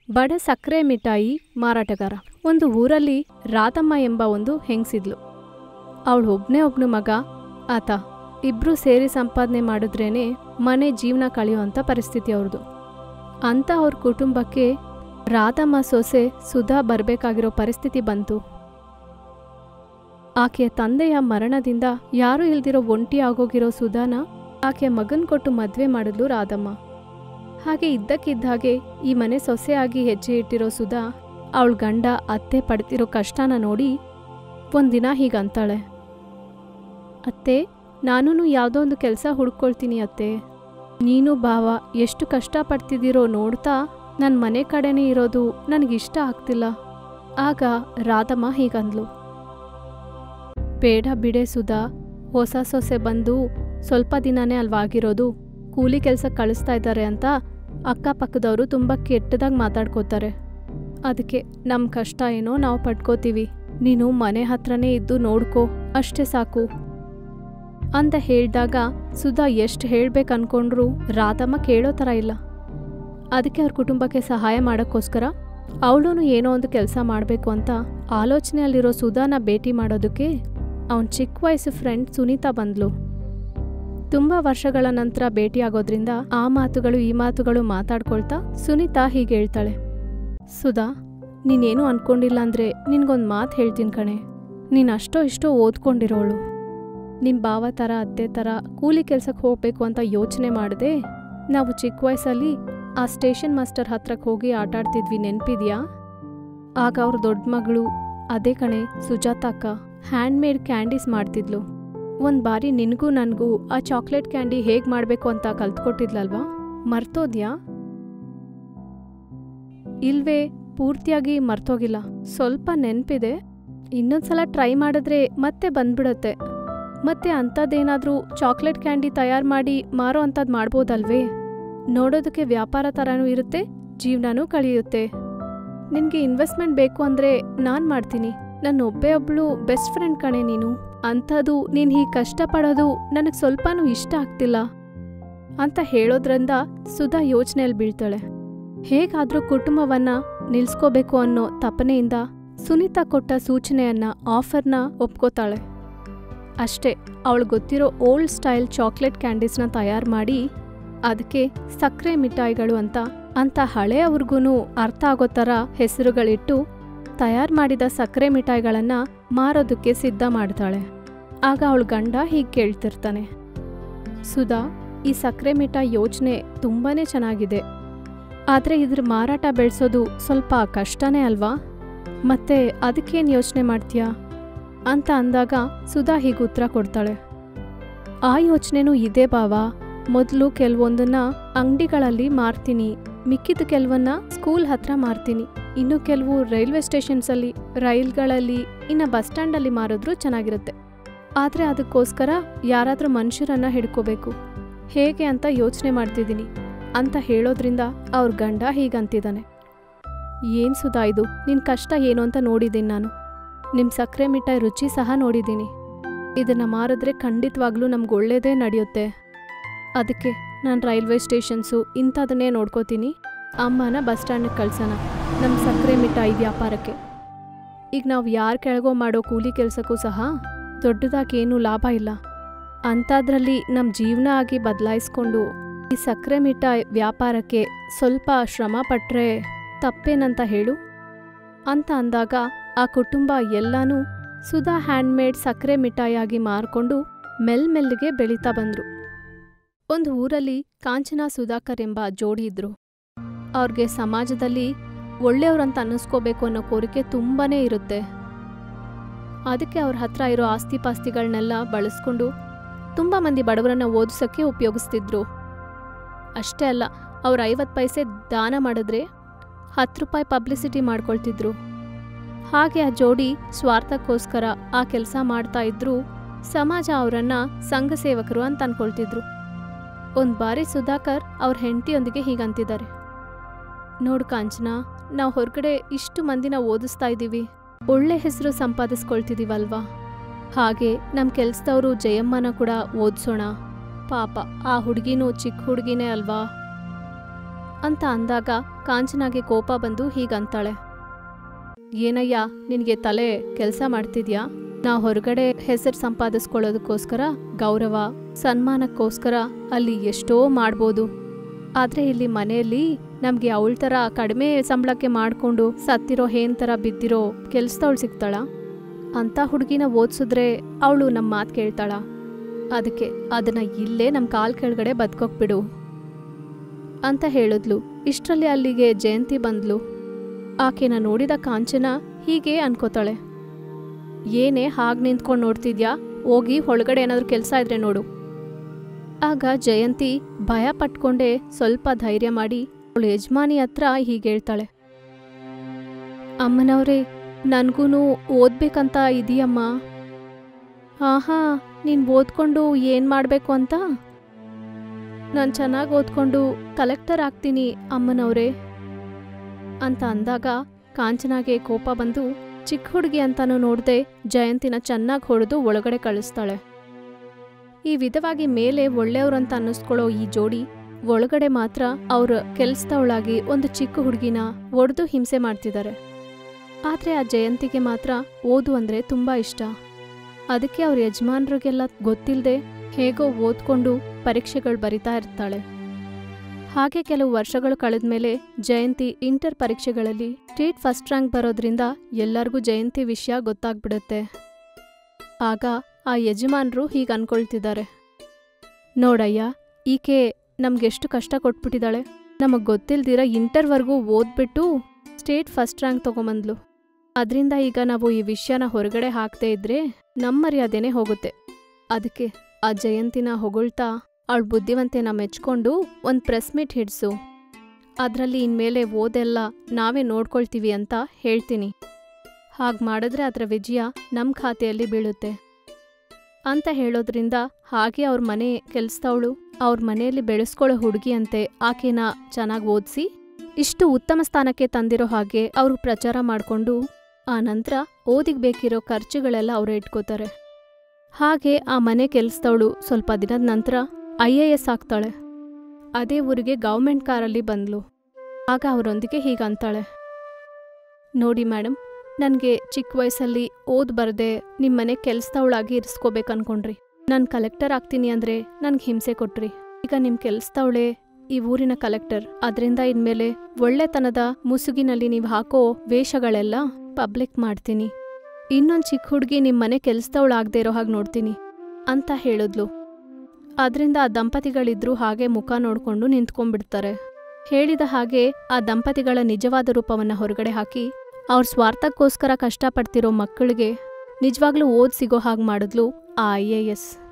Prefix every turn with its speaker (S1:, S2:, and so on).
S1: ಬಡ ಸಕ್ಕರೆ ಮಿಠಾಯಿ ಮಾರಾಟಗಾರ ಒಂದು ಊರಲ್ಲಿ ರಾಧಮ್ಮ ಎಂಬ ಒಂದು ಹೆಂಗ್ಸಿದ್ಲು ಅವಳು ಒಬ್ನೇ ಒಬ್ನು ಮಗ ಆತ ಇಬ್ರು ಸೇರಿ ಸಂಪಾದನೆ ಮಾಡಿದ್ರೇನೆ ಮನೆ ಜೀವನ ಕಳೆಯುವಂಥ ಪರಿಸ್ಥಿತಿ ಅವ್ರದ್ದು ಅಂತ ಅವ್ರ ಕುಟುಂಬಕ್ಕೆ ರಾಧಮ್ಮ ಸೊಸೆ ಸುಧಾ ಬರಬೇಕಾಗಿರೋ ಪರಿಸ್ಥಿತಿ ಬಂತು ಆಕೆಯ ತಂದೆಯ ಮರಣದಿಂದ ಯಾರೂ ಇಲ್ದಿರೋ ಒಂಟಿ ಆಗೋಗಿರೋ ಸುಧಾನ ಆಕೆಯ ಮಗನ್ ಕೊಟ್ಟು ಮದ್ವೆ ಮಾಡಿದ್ಲು ರಾಧಮ್ಮ ಹಾಗೆ ಇದ್ದಕ್ಕಿದ್ದ ಹಾಗೆ ಈ ಮನೆ ಸೊಸೆಯಾಗಿ ಹೆಜ್ಜೆ ಇಟ್ಟಿರೋ ಸುಧಾ ಅವಳ ಗಂಡ ಅತ್ತೆ ಪಡ್ತಿರೋ ಕಷ್ಟನ ನೋಡಿ ಒಂದಿನ ಹೀಗಂತಾಳೆ ಅತ್ತೆ ನಾನೂ ಯಾವುದೋ ಒಂದು ಕೆಲಸ ಹುಡ್ಕೊಳ್ತೀನಿ ಅತ್ತೆ ನೀನು ಭಾವ ಎಷ್ಟು ಕಷ್ಟಪಡ್ತಿದ್ದೀರೋ ನೋಡ್ತಾ ನನ್ನ ಮನೆ ಕಡೆನೇ ಇರೋದು ನನಗಿಷ್ಟ ಆಗ್ತಿಲ್ಲ ಆಗ ರಾಧಮ್ಮ ಹೀಗಂದ್ಲು ಬೇಡ ಬಿಡೆ ಸುಧಾ ಹೊಸ ಸೊಸೆ ಬಂದು ಸ್ವಲ್ಪ ದಿನನೇ ಅಲ್ವಾಗಿರೋದು ಕೂಲಿ ಕೆಲಸ ಕಳಿಸ್ತಾ ಇದ್ದಾರೆ ಅಂತ ಅಕ್ಕಪಕ್ಕದವರು ತುಂಬ ಕೆಟ್ಟದಾಗಿ ಮಾತಾಡ್ಕೋತಾರೆ ಅದಕ್ಕೆ ನಮ್ಮ ಕಷ್ಟ ಏನೋ ನಾವು ಪಡ್ಕೋತೀವಿ ನೀನು ಮನೆ ಹತ್ರನೇ ಇದ್ದು ನೋಡ್ಕೋ ಅಷ್ಟೇ ಸಾಕು ಅಂತ ಹೇಳಿದಾಗ ಸುಧಾ ಎಷ್ಟು ಹೇಳ್ಬೇಕು ಅನ್ಕೊಂಡ್ರು ರಾಧಮ್ಮ ಕೇಳೋ ಥರ ಇಲ್ಲ ಅದಕ್ಕೆ ಅವ್ರ ಕುಟುಂಬಕ್ಕೆ ಸಹಾಯ ಮಾಡೋಕ್ಕೋಸ್ಕರ ಅವಳು ಏನೋ ಒಂದು ಕೆಲಸ ಮಾಡಬೇಕು ಅಂತ ಆಲೋಚನೆಯಲ್ಲಿರೋ ಸುಧಾನ ಭೇಟಿ ಮಾಡೋದಕ್ಕೆ ಅವನ ಚಿಕ್ಕ ವಯಸ್ಸು ಫ್ರೆಂಡ್ ಸುನೀತಾ ಬಂದ್ಲು ತುಂಬ ವರ್ಷಗಳ ನಂತರ ಭೇಟಿಯಾಗೋದ್ರಿಂದ ಆ ಮಾತುಗಳು ಈ ಮಾತುಗಳು ಮಾತಾಡ್ಕೊಳ್ತಾ ಸುನೀತಾ ಹೀಗೆ ಹೇಳ್ತಾಳೆ ಸುಧಾ ನೀನೇನು ಅನ್ಕೊಂಡಿಲ್ಲ ಅಂದರೆ ನಿನ್ಗೊಂದು ಮಾತು ಹೇಳ್ತೀನಿ ಕಣೆ ನೀನು ಅಷ್ಟೋ ಇಷ್ಟೋ ಓದ್ಕೊಂಡಿರೋಳು ನಿಮ್ಮ ಭಾವ ಥರ ಅತ್ತೆ ಥರ ಕೂಲಿ ಕೆಲ್ಸಕ್ಕೆ ಹೋಗಬೇಕು ಅಂತ ಯೋಚನೆ ಮಾಡದೆ ನಾವು ಚಿಕ್ಕ ವಯಸ್ಸಲ್ಲಿ ಆ ಸ್ಟೇಷನ್ ಮಾಸ್ಟರ್ ಹತ್ರಕ್ಕೆ ಹೋಗಿ ಆಟಾಡ್ತಿದ್ವಿ ನೆನ್ಪಿದ್ಯಾ ಆಗ ಅವ್ರ ದೊಡ್ಡ ಮಗಳು ಅದೇ ಕಣೆ ಸುಜಾತ ಅಕ್ಕ ಹ್ಯಾಂಡ್ಮೇಡ್ ಕ್ಯಾಂಡೀಸ್ ಮಾಡ್ತಿದ್ಲು ಒಂದು ಬಾರಿ ನಿನಗೂ ನನಗೂ ಆ ಚಾಕ್ಲೇಟ್ ಕ್ಯಾಂಡಿ ಹೇಗೆ ಮಾಡಬೇಕು ಅಂತ ಕಲ್ತ್ಕೊಟ್ಟಿದ್ಲಲ್ವಾ ಮರ್ತೋದ್ಯಾ ಇಲ್ವೇ ಪೂರ್ತಿಯಾಗಿ ಮರ್ತೋಗಿಲ್ಲ ಸ್ವಲ್ಪ ನೆನಪಿದೆ ಇನ್ನೊಂದ್ಸಲ ಟ್ರೈ ಮಾಡಿದ್ರೆ ಮತ್ತೆ ಬಂದ್ಬಿಡತ್ತೆ ಮತ್ತೆ ಅಂಥದ್ದೇನಾದ್ರೂ ಚಾಕ್ಲೇಟ್ ಕ್ಯಾಂಡಿ ತಯಾರು ಮಾಡಿ ಮಾರೋ ಅಂಥದ್ದು ಮಾಡ್ಬೋದಲ್ವೇ ನೋಡೋದಕ್ಕೆ ವ್ಯಾಪಾರ ಥರನೂ ಇರುತ್ತೆ ಜೀವನನೂ ಕಳೆಯುತ್ತೆ ನಿನಗೆ ಇನ್ವೆಸ್ಟ್ಮೆಂಟ್ ಬೇಕು ಅಂದರೆ ನಾನು ಮಾಡ್ತೀನಿ ನನ್ನ ಒಬ್ಬೇ ಒಬ್ಳು ಬೆಸ್ಟ್ ಫ್ರೆಂಡ್ ಕಣೆ ನೀನು ಅಂಥದ್ದು ನೀನು ಹೀಗೆ ಕಷ್ಟಪಡೋದು ನನಗೆ ಸ್ವಲ್ಪನೂ ಇಷ್ಟ ಆಗ್ತಿಲ್ಲ ಅಂತ ಹೇಳೋದ್ರಿಂದ ಸುಧಾ ಯೋಚನೆಯಲ್ಲಿ ಬೀಳ್ತಾಳೆ ಹೇಗಾದ್ರೂ ಕುಟುಂಬವನ್ನ ನಿಲ್ಸ್ಕೋಬೇಕು ಅನ್ನೋ ತಪನೆಯಿಂದ ಸುನೀತಾ ಕೊಟ್ಟ ಸೂಚನೆಯನ್ನ ಆಫರ್ನ ಒಪ್ಕೋತಾಳೆ ಅಷ್ಟೇ ಅವಳು ಗೊತ್ತಿರೋ ಓಲ್ಡ್ ಸ್ಟೈಲ್ ಚಾಕ್ಲೇಟ್ ಕ್ಯಾಂಡೀಸ್ನ ತಯಾರು ಮಾಡಿ ಅದಕ್ಕೆ ಸಕ್ಕರೆ ಮಿಠಾಯಿಗಳು ಅಂತ ಅಂತ ಹಳೆಯವ್ರಿಗೂ ಅರ್ಥ ಆಗೋ ಥರ ಹೆಸರುಗಳಿಟ್ಟು ತಯಾರು ಮಾಡಿದ ಸಕ್ಕರೆ ಮಿಠಾಯಿಗಳನ್ನ ಮಾರೋದಕ್ಕೆ ಸಿದ್ಧ ಮಾಡ್ತಾಳೆ ಆಗ ಅವಳ ಗಂಡ ಹೀಗೆ ಕೇಳ್ತಿರ್ತಾನೆ ಸುಧಾ ಈ ಸಕ್ಕರೆ ಮಿಠಾಯಿ ಯೋಚನೆ ತುಂಬಾನೇ ಚೆನ್ನಾಗಿದೆ ಆದರೆ ಇದ್ರ ಮಾರಾಟ ಬೆಳೆಸೋದು ಸ್ವಲ್ಪ ಕಷ್ಟನೇ ಅಲ್ವಾ ಮತ್ತೆ ಅದಕ್ಕೇನು ಯೋಚನೆ ಮಾಡ್ತೀಯಾ ಅಂತ ಅಂದಾಗ ಸುಧಾ ಹೀಗೆ ಉತ್ತರ ಕೊಡ್ತಾಳೆ ಆ ಯೋಚನೆನೂ ಇದೆ ಬಾವ ಮೊದಲು ಕೆಲವೊಂದನ್ನ ಅಂಗಡಿಗಳಲ್ಲಿ ಮಾರ್ತೀನಿ ಮಿಕ್ಕಿದ ಕೆಲವನ್ನ ಸ್ಕೂಲ್ ಹತ್ರ ಮಾರ್ತೀನಿ ಇನ್ನು ಕೆಲವು ರೈಲ್ವೆ ಸ್ಟೇಷನ್ಸಲ್ಲಿ ರೈಲ್ಗಳಲ್ಲಿ ಇನ್ನು ಬಸ್ ಸ್ಟ್ಯಾಂಡಲ್ಲಿ ಮಾರಿದ್ರೂ ಚೆನ್ನಾಗಿರುತ್ತೆ ಆದರೆ ಅದಕ್ಕೋಸ್ಕರ ಯಾರಾದರೂ ಮನುಷ್ಯರನ್ನ ಹಿಡ್ಕೋಬೇಕು ಹೇಗೆ ಅಂತ ಯೋಚನೆ ಮಾಡ್ತಿದ್ದೀನಿ ಅಂತ ಹೇಳೋದ್ರಿಂದ ಅವ್ರ ಗಂಡ ಹೀಗಂತಿದ್ದಾನೆ ಏನು ಸುಧಾ ಇದು ನಿನ್ನ ಕಷ್ಟ ಏನು ಅಂತ ನೋಡಿದ್ದೀನಿ ನಾನು ನಿಮ್ಮ ಸಕ್ಕರೆ ಮಿಠಾಯಿ ರುಚಿ ಸಹ ನೋಡಿದ್ದೀನಿ ಇದನ್ನು ಮಾರಿದ್ರೆ ಖಂಡಿತವಾಗ್ಲೂ ನಮ್ಗೆ ಒಳ್ಳೇದೇ ನಡೆಯುತ್ತೆ ಅದಕ್ಕೆ ನಾನು ರೈಲ್ವೆ ಸ್ಟೇಷನ್ಸು ಇಂಥದನ್ನೇ ನೋಡ್ಕೋತೀನಿ ಅಮ್ಮನ ಬಸ್ ಸ್ಟ್ಯಾಂಡಿಗೆ ಕಳ್ಸೋಣ ನಮ್ಮ ಸಕ್ಕರೆ ಮಿಠಾಯಿ ವ್ಯಾಪಾರಕ್ಕೆ ಈಗ ನಾವು ಯಾರು ಕೆಳಗೋ ಮಾಡೋ ಕೂಲಿ ಕೆಲಸಕ್ಕೂ ಸಹ ದೊಡ್ಡದಾಗಿ ಏನೂ ಲಾಭ ಇಲ್ಲ ಅಂಥದ್ರಲ್ಲಿ ನಮ್ಮ ಜೀವನ ಆಗಿ ಬದಲಾಯಿಸ್ಕೊಂಡು ಈ ಸಕ್ಕರೆ ಮಿಠಾಯಿ ವ್ಯಾಪಾರಕ್ಕೆ ಸ್ವಲ್ಪ ಶ್ರಮ ಪಟ್ಟರೆ ತಪ್ಪೇನಂತ ಹೇಳು ಅಂತ ಅಂದಾಗ ಆ ಕುಟುಂಬ ಎಲ್ಲನೂ ಸುಧಾ ಹ್ಯಾಂಡ್ಮೇಡ್ ಸಕ್ಕರೆ ಮಿಠಾಯಿಯಾಗಿ ಮಾರ್ಕೊಂಡು ಮೆಲ್ಮೆಲ್ಲಿಗೆ ಬೆಳೀತಾ ಬಂದ್ರು ಒಂದು ಊರಲ್ಲಿ ಕಾಂಚನ ಸುಧಾಕರ್ ಎಂಬ ಜೋಡಿ ಇದ್ರು ಅವ್ರಿಗೆ ಸಮಾಜದಲ್ಲಿ ಒಳ್ಳೆಯವ್ರಂತ ಅನ್ನಿಸ್ಕೋಬೇಕು ಅನ್ನೋ ಕೋರಿಕೆ ತುಂಬಾನೇ ಇರುತ್ತೆ ಅದಕ್ಕೆ ಅವ್ರ ಹತ್ರ ಇರೋ ಆಸ್ತಿ ಪಾಸ್ತಿಗಳನ್ನೆಲ್ಲ ಬಳಸ್ಕೊಂಡು ತುಂಬ ಮಂದಿ ಬಡವರನ್ನ ಓದಿಸೋಕ್ಕೆ ಉಪಯೋಗಿಸ್ತಿದ್ರು ಅಷ್ಟೇ ಅಲ್ಲ ಅವ್ರು ಐವತ್ತು ಪೈಸೆ ದಾನ ಮಾಡಿದ್ರೆ ಹತ್ತು ರೂಪಾಯಿ ಪಬ್ಲಿಸಿಟಿ ಮಾಡ್ಕೊಳ್ತಿದ್ರು ಹಾಗೆ ಆ ಜೋಡಿ ಸ್ವಾರ್ಥಕ್ಕೋಸ್ಕರ ಆ ಕೆಲಸ ಮಾಡ್ತಾ ಇದ್ರು ಸಮಾಜ ಅವರನ್ನ ಸಂಘ ಸೇವಕರು ಅಂತ ಅನ್ಕೊಳ್ತಿದ್ರು ಒಂದ್ ಬಾರಿ ಸುಧಾಕರ್ ಅವ್ರ ಹೆಂಡತಿಯೊಂದಿಗೆ ಹೀಗಂತಿದ್ದಾರೆ ನೋಡು ಕಾಂಚನ ನಾವು ಹೊರಗಡೆ ಇಷ್ಟು ಮಂದಿನ ಓದಿಸ್ತಾ ಇದ್ದೀವಿ ಒಳ್ಳೆ ಹೆಸರು ಸಂಪಾದಿಸ್ಕೊಳ್ತಿದೀವಲ್ವಾ ಹಾಗೆ ನಮ್ಮ ಕೆಲ್ಸದವರು ಜಯಮ್ಮನ ಕೂಡ ಓದಿಸೋಣ ಪಾಪ ಆ ಹುಡುಗಿನೂ ಚಿಕ್ಕ ಹುಡುಗಿನೇ ಅಲ್ವಾ ಅಂತ ಅಂದಾಗ ಕಾಂಚನಾಗೆ ಕೋಪ ಬಂದು ಹೀಗಂತಾಳೆ ಏನಯ್ಯ ನಿನಗೆ ತಲೆ ಕೆಲಸ ಮಾಡ್ತಿದ್ಯಾ ನಾ ಹೊರಗಡೆ ಹೆಸರು ಸಂಪಾದಿಸ್ಕೊಳ್ಳೋದಕ್ಕೋಸ್ಕರ ಗೌರವ ಸನ್ಮಾನಕ್ಕೋಸ್ಕರ ಅಲ್ಲಿ ಎಷ್ಟೋ ಮಾಡ್ಬೋದು ಆದ್ರೆ ಇಲ್ಲಿ ಮನೆಯಲ್ಲಿ ನಮ್ಗೆ ಅವಳ ಥರ ಕಡಿಮೆ ಸಂಬಳಕ್ಕೆ ಮಾಡ್ಕೊಂಡು ಸತ್ತಿರೋ ಹೇನ್ ಥರ ಬಿದ್ದಿರೋ ಕೆಲ್ಸದವಳು ಸಿಗ್ತಾಳ ಅಂತ ಹುಡುಗಿನ ಓದಿಸಿದ್ರೆ ಅವಳು ನಮ್ಮ ಮಾತು ಕೇಳ್ತಾಳ ಅದಕ್ಕೆ ಅದನ್ನ ಇಲ್ಲೇ ನಮ್ಮ ಕಾಲ್ ಕೆಳಗಡೆ ಬದುಕೋಕ್ಬಿಡು ಅಂತ ಹೇಳಿದ್ಲು ಇಷ್ಟರಲ್ಲಿ ಅಲ್ಲಿಗೆ ಜಯಂತಿ ಬಂದ್ಲು ಆಕೆನ ನೋಡಿದ ಕಾಂಚನ ಹೀಗೆ ಅನ್ಕೋತಾಳೆ ಏನೇ ಹಾಗೆ ನಿಂತ್ಕೊಂಡು ನೋಡ್ತಿದ್ಯಾ ಹೋಗಿ ಒಳಗಡೆ ಏನಾದ್ರೂ ಕೆಲಸ ಇದ್ರೆ ನೋಡು ಆಗ ಜಯಂತಿ ಭಯ ಪಟ್ಕೊಂಡೆ ಸ್ವಲ್ಪ ಧೈರ್ಯ ಮಾಡಿ ಅವಳು ಯಜಮಾನಿ ಹತ್ರ ಹೀಗೆ ಹೇಳ್ತಾಳೆ ಅಮ್ಮನವ್ರೆ ನನ್ಗೂ ಓದ್ಬೇಕಂತ ಇದೆಯಮ್ಮ ಆಹಾ ನೀನು ಓದ್ಕೊಂಡು ಏನು ಮಾಡಬೇಕು ಅಂತ ನಾನು ಚೆನ್ನಾಗಿ ಓದ್ಕೊಂಡು ಕಲೆಕ್ಟರ್ ಆಗ್ತೀನಿ ಅಮ್ಮನವ್ರೆ ಅಂತ ಅಂದಾಗ ಕಾಂಚನಾಗೆ ಕೋಪ ಬಂದು ಚಿಕ್ಕ ಹುಡುಗಿ ಅಂತಾನು ನೋಡ್ದೆ ಜಯಂತಿನ ಚೆನ್ನಾಗಿ ಹೊಡೆದು ಒಳಗಡೆ ಕಳಿಸ್ತಾಳೆ ಈ ವಿಧವಾಗಿ ಮೇಲೆ ಒಳ್ಳೆಯವ್ರಂತ ಅನ್ನಿಸ್ಕೊಳ್ಳೋ ಈ ಜೋಡಿ ಒಳಗಡೆ ಮಾತ್ರ ಅವ್ರ ಕೆಲ್ಸದವಳಾಗಿ ಒಂದು ಚಿಕ್ಕ ಹುಡುಗಿನ ಒಡೆದು ಹಿಂಸೆ ಮಾಡ್ತಿದ್ದಾರೆ ಆದ್ರೆ ಆ ಜಯಂತಿಗೆ ಮಾತ್ರ ಓದು ಅಂದ್ರೆ ತುಂಬಾ ಇಷ್ಟ ಅದಕ್ಕೆ ಅವ್ರ ಯಜಮಾನ್ರಿಗೆಲ್ಲ ಗೊತ್ತಿಲ್ಲದೆ ಹೇಗೋ ಓದ್ಕೊಂಡು ಪರೀಕ್ಷೆಗಳು ಬರಿತಾ ಇರ್ತಾಳೆ ಹಾಗೆ ಕೆಲವು ವರ್ಷಗಳು ಕಳೆದ್ಮೇಲೆ ಜಯಂತಿ ಇಂಟರ್ ಪರೀಕ್ಷೆಗಳಲ್ಲಿ ಸ್ಟೇಟ್ ಫಸ್ಟ್ ರ್ಯಾಂಕ್ ಬರೋದ್ರಿಂದ ಎಲ್ಲರಿಗೂ ಜಯಂತಿ ವಿಷಯ ಗೊತ್ತಾಗ್ಬಿಡುತ್ತೆ ಆಗ ಆ ಯಜಮಾನ್ರು ಹೀಗೆ ಅನ್ಕೊಳ್ತಿದ್ದಾರೆ ನೋಡಯ್ಯ ಈಕೆ ನಮ್ಗೆಷ್ಟು ಕಷ್ಟ ಕೊಟ್ಬಿಟ್ಟಿದ್ದಾಳೆ ನಮಗೆ ಗೊತ್ತಿಲ್ದಿರ ಇಂಟರ್ವರೆಗೂ ಓದ್ಬಿಟ್ಟು ಸ್ಟೇಟ್ ಫಸ್ಟ್ ರ್ಯಾಂಕ್ ತಗೊಂಬಂದ್ಲು ಅದರಿಂದ ಈಗ ನಾವು ಈ ವಿಷಯನ ಹೊರಗಡೆ ಹಾಕದೇ ಇದ್ರೆ ನಮ್ಮ ಮರ್ಯಾದೆನೇ ಹೋಗುತ್ತೆ ಅದಕ್ಕೆ ಆ ಜಯಂತಿನ ಹೊಗಳ್ತಾ ಅವಳ ಬುದ್ಧಿವಂತೆನ ಮೆಚ್ಕೊಂಡು ಒಂದು ಪ್ರೆಸ್ ಮೀಟ್ ಹಿಡ್ಸು ಅದರಲ್ಲಿ ಇನ್ಮೇಲೆ ಓದೆಲ್ಲ ನಾವೇ ನೋಡ್ಕೊಳ್ತೀವಿ ಅಂತ ಹೇಳ್ತೀನಿ ಹಾಗೆ ಮಾಡಿದ್ರೆ ಅದರ ವಿಜಯ ನಮ್ಮ ಖಾತೆಯಲ್ಲಿ ಬೀಳುತ್ತೆ ಅಂತ ಹೇಳೋದ್ರಿಂದ ಹಾಗೆ ಅವ್ರ ಮನೆ ಕೆಲ್ಸದವಳು ಅವ್ರ ಮನೆಯಲ್ಲಿ ಬೆಳೆಸ್ಕೊಳ್ಳೋ ಹುಡುಗಿ ಅಂತೆ ಆಕೆನ ಚೆನ್ನಾಗಿ ಓದಿಸಿ ಇಷ್ಟು ಉತ್ತಮ ಸ್ಥಾನಕ್ಕೆ ತಂದಿರೋ ಹಾಗೆ ಅವರು ಪ್ರಚಾರ ಮಾಡಿಕೊಂಡು ಆ ನಂತರ ಓದಿಗೆ ಬೇಕಿರೋ ಖರ್ಚುಗಳೆಲ್ಲ ಅವರೇ ಇಟ್ಕೋತಾರೆ ಹಾಗೆ ಆ ಮನೆ ಕೆಲ್ಸದವಳು ಸ್ವಲ್ಪ ದಿನದ ನಂತರ ಐ ಎ ಎಸ್ ಆಗ್ತಾಳೆ ಅದೇ ಊರಿಗೆ ಗೌರ್ಮೆಂಟ್ ಕಾರಲ್ಲಿ ಬಂದ್ಲು ಆಗ ಅವರೊಂದಿಗೆ ಹೀಗಂತಾಳೆ ನೋಡಿ ಮೇಡಮ್ ನನಗೆ ಚಿಕ್ಕ ವಯಸ್ಸಲ್ಲಿ ಓದ್ ಬರದೆ ನಿಮ್ಮನೆ ಕೆಲ್ಸದವಳಾಗಿ ಇರಿಸ್ಕೋಬೇಕು ಅನ್ಕೊಂಡ್ರಿ ನಾನು ಕಲೆಕ್ಟರ್ ಆಗ್ತೀನಿ ಅಂದ್ರೆ ನನ್ಗೆ ಹಿಂಸೆ ಕೊಟ್ರಿ ಈಗ ನಿಮ್ಮ ಕೆಲ್ಸದವಳೆ ಈ ಊರಿನ ಕಲೆಕ್ಟರ್ ಅದರಿಂದ ಇನ್ಮೇಲೆ ಒಳ್ಳೆತನದ ಮುಸುಗಿನಲ್ಲಿ ನೀವು ಹಾಕೋ ವೇಷಗಳೆಲ್ಲ ಪಬ್ಲಿಕ್ ಮಾಡ್ತೀನಿ ಇನ್ನೊಂದು ಚಿಕ್ಕ ಹುಡುಗಿ ನಿಮ್ಮ ಮನೆ ಕೆಲ್ಸದವಳಾಗದೇ ಇರೋ ಹಾಗೆ ನೋಡ್ತೀನಿ ಅಂತ ಹೇಳಿದ್ಲು ಅದರಿಂದ ಆ ದಂಪತಿಗಳಿದ್ರು ಹಾಗೆ ಮುಖ ನೋಡ್ಕೊಂಡು ನಿಂತ್ಕೊಂಡ್ಬಿಡ್ತಾರೆ ಹೇಳಿದ ಹಾಗೆ ಆ ದಂಪತಿಗಳ ನಿಜವಾದ ರೂಪವನ್ನ ಹೊರಗಡೆ ಹಾಕಿ ಅವ್ರ ಸ್ವಾರ್ಥಕ್ಕೋಸ್ಕರ ಕಷ್ಟಪಡ್ತಿರೋ ಮಕ್ಕಳಿಗೆ ನಿಜವಾಗ್ಲೂ ಓದ್ ಸಿಗೋ ಹಾಗೆ ಮಾಡಿದ್ಲು ಆ ಐ ಎ ಎಸ್